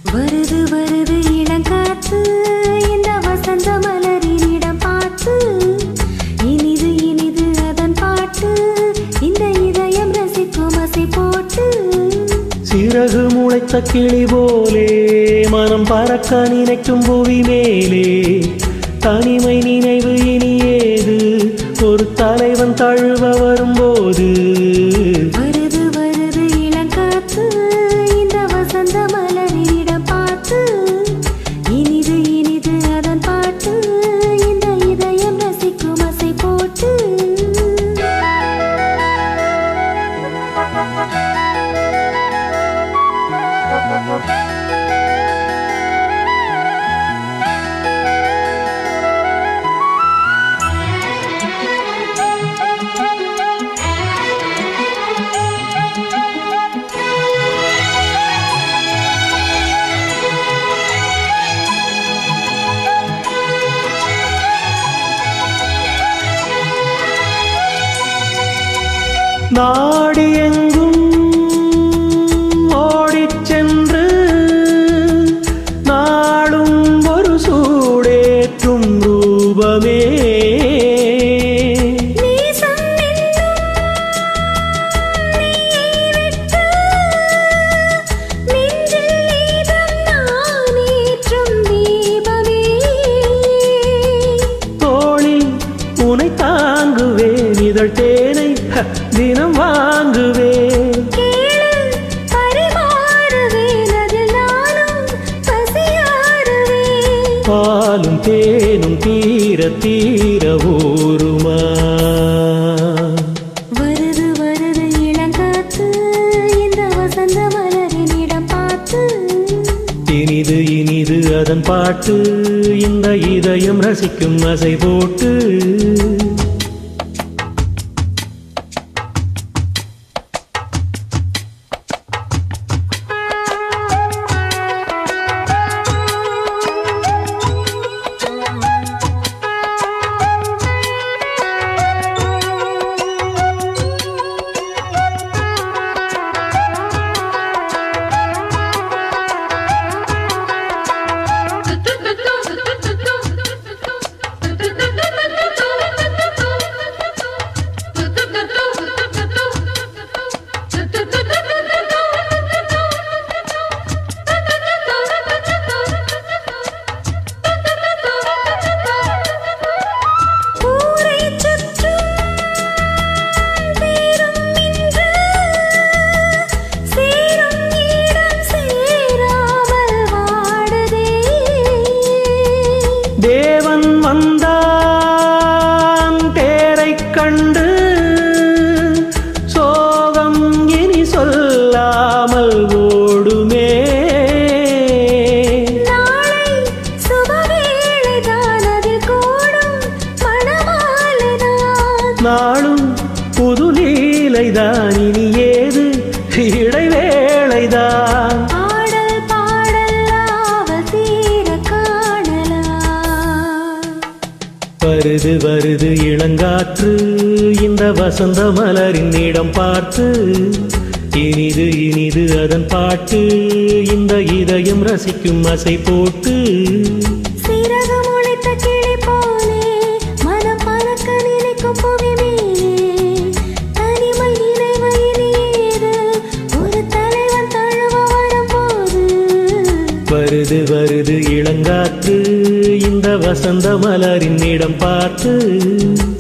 வருது வருது இளங்காற்று இந்த வசந்த மலரினிடம் பார்த்து இனிது இனிது அதன் பாட்டு இந்த இதயம் ரசிக்கும் அசை போட்டு சிறகு முளைத்த கிளி போலே மனம் பறக்க நினைக்கும் புவி மேலே தனிமை நினைவு இனி ஏது ஒரு தலைவன் தழுவ வரும்போது வருது வருது இளங்காற்று இந்த வசந்த மலரினிடம் பார்த்து இனிது இனிது அதன் பாட்டு இந்த இதயம் ரசிக்கும் அசை போட்டு நாடி எங்கும் ஓடிச் சென்று நாளும் ஒரு சூடேற்றும் ரூபமே நேசம் என்னும் நீயை விட்டு நெஞ்சில் நீதம் நான் ஏற்றும் தீபமே தோழி உனை தாங்குவேன் இதழ் தேனை ஹ, தினம் வாங்குவேன் கேளு பரிமாறுவேன் அதில் நானும் பசியாறுவேன் பாலும் தேனும் தீர தீர ஊருமா வருது வருது இளங்காத்து இந்த வசந்த மலரினிடம் பார்த்து இனிது இனிது அதன் பாட்டு இந்த இதயம் ரசிக்கும் அசை போட்டு ஊரைச் சுற்றும் பேரும் இன்று சேரும் இடம் சேராமல் வாடுதே தேவன் வந்தான் தேரைக் கண்டு சோகம் இனி சொல்லாமல் ஓடுமே நாளை சுபவேளைதான் அதில் கூடும் மணமாலைதான் நாளும் புது லீலைதான் இனி ஏது இடைவேளைதான் ஆடல் பாடல் ஆவல் தீர காணலாம் வருது வருது இளங்காற்று இந்த வசந்த மலரின் இடம் பார்த்து இனிது இனிது அதன் பாட்டு இந்த இதயம் ரசிக்கும் அசை போட்டு சிறகு முளைத்த கிளி போலே மனம் பறக்க நினைக்கும் புவி மேலே தனிமை நினைவு இனியேது ஒரு தலைவன் தழுவ வரும்போது வருது வருது இளங்காற்று இந்த வசந்த மலரின் இடம் பார்த்து